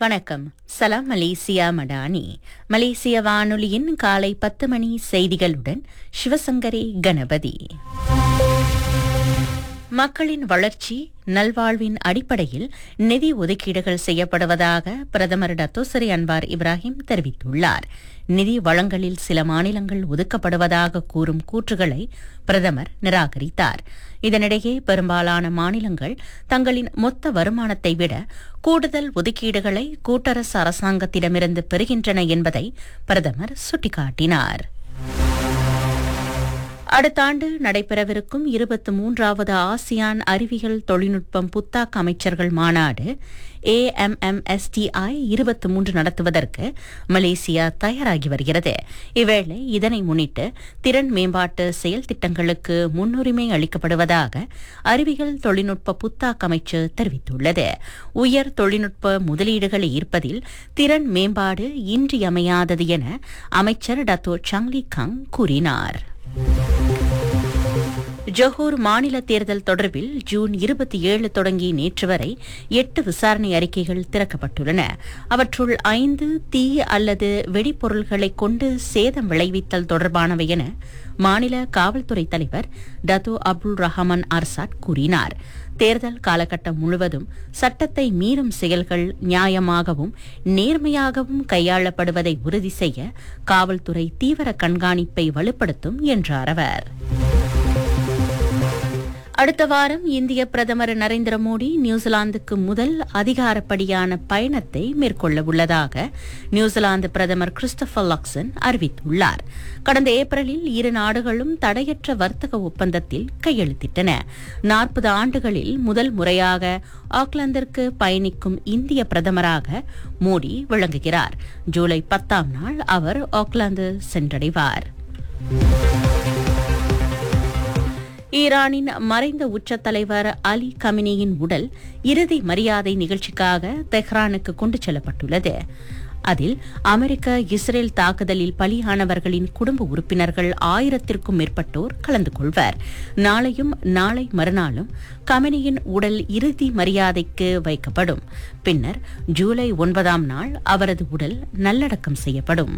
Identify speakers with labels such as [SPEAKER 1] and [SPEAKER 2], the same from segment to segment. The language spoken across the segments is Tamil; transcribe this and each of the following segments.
[SPEAKER 1] வணக்கம் சலாம் மலேசியா மடானி மலேசிய வானொலியின் காலை பத்து மணி செய்திகளுடன் சிவசங்கரி கணபதி மக்களின் வளர்ச்சி நல்வாழ்வின் அடிப்படையில் நிதி ஒதுக்கீடுகள் செய்யப்படுவதாக பிரதமர் டத்தோசரி அன்வார் இப்ராஹிம் தெரிவித்துள்ளார் நிதி வளங்களில் சில மாநிலங்கள் ஒதுக்கப்படுவதாக கூறும் கூற்றுகளை பிரதமர் நிராகரித்தார் இதனிடையே பெரும்பாலான மாநிலங்கள் தங்களின் மொத்த வருமானத்தை விட கூடுதல் ஒதுக்கீடுகளை கூட்டரசு அரசாங்கத்திடமிருந்து பெறுகின்றன என்பதை பிரதமர் சுட்டிக்காட்டினார் அடுத்த ஆண்டு நடைபெறவிருக்கும் இருபத்தி மூன்றாவது ஆசியான் அறிவியல் தொழில்நுட்பம் புத்தாக்க அமைச்சர்கள் மாநாடு ஏஎம்எம்எஸ்டிஐ இருபத்தி மூன்று நடத்துவதற்கு மலேசியா தயாராகி வருகிறது இவ்வேளை இதனை முன்னிட்டு திறன் மேம்பாட்டு செயல் திட்டங்களுக்கு முன்னுரிமை அளிக்கப்படுவதாக அறிவியல் தொழில்நுட்ப புத்தாக்க அமைச்சு தெரிவித்துள்ளது உயர் தொழில்நுட்ப முதலீடுகளை ஈர்ப்பதில் திறன் மேம்பாடு இன்றியமையாதது என அமைச்சர் டத்தோ சாங்லி கங் கூறினார் ஜொஹூர் மாநில தேர்தல் தொடர்பில் ஜூன் இருபத்தி ஏழு தொடங்கி நேற்று வரை எட்டு விசாரணை அறிக்கைகள் திறக்கப்பட்டுள்ளன அவற்றுள் ஐந்து தீ அல்லது வெடிப்பொருள்களை கொண்டு சேதம் விளைவித்தல் தொடர்பானவை என மாநில காவல்துறை தலைவர் டத்து அப்துல் ரஹமான் அர்சாட் கூறினார் தேர்தல் காலகட்டம் முழுவதும் சட்டத்தை மீறும் செயல்கள் நியாயமாகவும் நேர்மையாகவும் கையாளப்படுவதை உறுதி செய்ய காவல்துறை தீவிர கண்காணிப்பை வலுப்படுத்தும் என்றார் அவர் அடுத்த வாரம் இந்திய பிரதமர் நரேந்திர மோடி நியூசிலாந்துக்கு முதல் அதிகாரப்படியான பயணத்தை மேற்கொள்ள உள்ளதாக நியூசிலாந்து பிரதமர் கிறிஸ்டபர் லாக்சன் அறிவித்துள்ளார் கடந்த ஏப்ரலில் இரு நாடுகளும் தடையற்ற வர்த்தக ஒப்பந்தத்தில் கையெழுத்திட்டன நாற்பது ஆண்டுகளில் முதல் முறையாக ஆக்லாந்திற்கு பயணிக்கும் இந்திய பிரதமராக மோடி விளங்குகிறார் ஜூலை பத்தாம் நாள் அவர் ஆக்லாந்து சென்றடைவார் ஈரானின் மறைந்த உச்ச தலைவர் அலி கமினியின் உடல் இறுதி மரியாதை நிகழ்ச்சிக்காக தெஹ்ரானுக்கு கொண்டு செல்லப்பட்டுள்ளது அதில் அமெரிக்க இஸ்ரேல் தாக்குதலில் பலியானவர்களின் குடும்ப உறுப்பினர்கள் ஆயிரத்திற்கும் மேற்பட்டோர் கலந்து கொள்வர் நாளையும் நாளை மறுநாளும் கமினியின் உடல் இறுதி மரியாதைக்கு வைக்கப்படும் பின்னர் ஜூலை ஒன்பதாம் நாள் அவரது உடல் நல்லடக்கம் செய்யப்படும்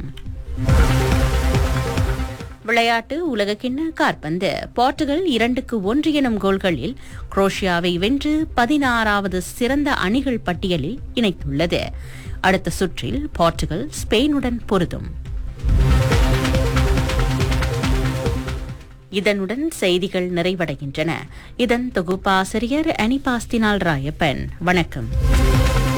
[SPEAKER 1] விளையாட்டு உலகக்கிண்ண காற்பந்து போர்ச்சுகல் இரண்டுக்கு ஒன்று எனும் கோல்களில் குரோஷியாவை வென்று பதினாறாவது சிறந்த அணிகள் பட்டியலில் இணைத்துள்ளது அடுத்த சுற்றில் போர்ச்சுகல் ஸ்பெயினுடன் பொருதும் இதனுடன் செய்திகள் நிறைவடைகின்றன இதன் தொகுப்பாசிரியர் அனிபாஸ்தினால் ராயப்பன் வணக்கம்